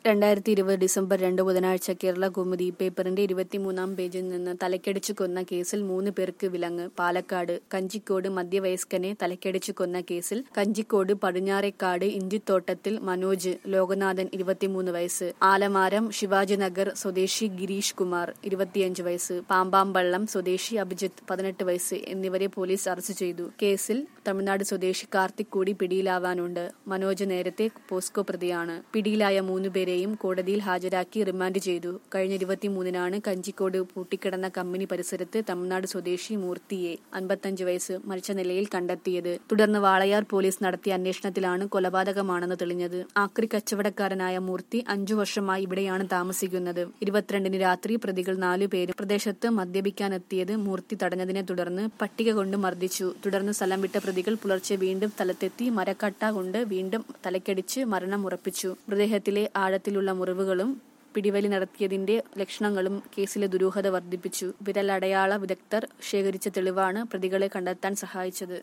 രണ്ടായിരത്തി ഇരുപത് ഡിസംബർ രണ്ട് ബുധനാഴ്ച കേരള കൗമുദി പേപ്പറിന്റെ ഇരുപത്തിമൂന്നാം പേജിൽ നിന്ന് തലക്കടിച്ചു കൊന്ന കേസിൽ മൂന്ന് പേർക്ക് വിലങ്ങ് പാലക്കാട് കഞ്ചിക്കോട് മധ്യവയസ്കനെ തലക്കടിച്ചു കൊന്ന കേസിൽ കഞ്ചിക്കോട് പടിഞ്ഞാറേക്കാട് ഇഞ്ചിത്തോട്ടത്തിൽ മനോജ് ലോകനാഥൻ ഇരുപത്തിമൂന്ന് വയസ്സ് ആലമാരം ശിവാജിനഗർ സ്വദേശി ഗിരീഷ് കുമാർ ഇരുപത്തിയഞ്ച് വയസ്സ് പാമ്പാമ്പള്ളം സ്വദേശി അഭിജിത്ത് പതിനെട്ട് വയസ്സ് എന്നിവരെ പോലീസ് അറസ്റ്റ് ചെയ്തു കേസിൽ തമിഴ്നാട് സ്വദേശി കാർത്തിക് കൂടി പിടിയിലാവാനുണ്ട് മനോജ് നേരത്തെ പോസ്കോ പ്രതിയാണ് പിടിയിലായ മൂന്നുപേരെയും കോടതിയിൽ ഹാജരാക്കി റിമാൻഡ് ചെയ്തു കഴിഞ്ഞ ഇരുപത്തിമൂന്നിനാണ് കഞ്ചിക്കോട് പൂട്ടിക്കിടന്ന കമ്പനി പരിസരത്ത് തമിഴ്നാട് സ്വദേശി മൂർത്തിയെ അൻപത്തഞ്ച് വയസ്സ് മരിച്ച നിലയിൽ കണ്ടെത്തിയത് തുടർന്ന് വാളയാർ പോലീസ് നടത്തിയ അന്വേഷണത്തിലാണ് കൊലപാതകമാണെന്ന് തെളിഞ്ഞത് ആക്രി കച്ചവടക്കാരനായ മൂർത്തി അഞ്ചു വർഷമായി ഇവിടെയാണ് താമസിക്കുന്നത് ഇരുപത്തിരണ്ടിന് രാത്രി പ്രതികൾ നാലുപേരും പ്രദേശത്ത് മദ്യപിക്കാനെത്തിയത് മൂർത്തി തടഞ്ഞതിനെ തുടർന്ന് പട്ടിക കൊണ്ട് മർദ്ദിച്ചു തുടർന്ന് സ്ഥലം വിട്ട പ്രതികൾ പുലർച്ചെ വീണ്ടും സ്ഥലത്തെത്തി മരക്കട്ട കൊണ്ട് വീണ്ടും തലക്കടിച്ച് മരണം ഉറപ്പിച്ചു മൃതദേഹത്തിലെ ആഴത്തിലുള്ള മുറിവുകളും പിടിവലി നടത്തിയതിന്റെ ലക്ഷണങ്ങളും കേസിലെ ദുരൂഹത വർദ്ധിപ്പിച്ചു വിരലടയാള വിദഗ്ധർ ശേഖരിച്ച തെളിവാണ് പ്രതികളെ കണ്ടെത്താൻ സഹായിച്ചത്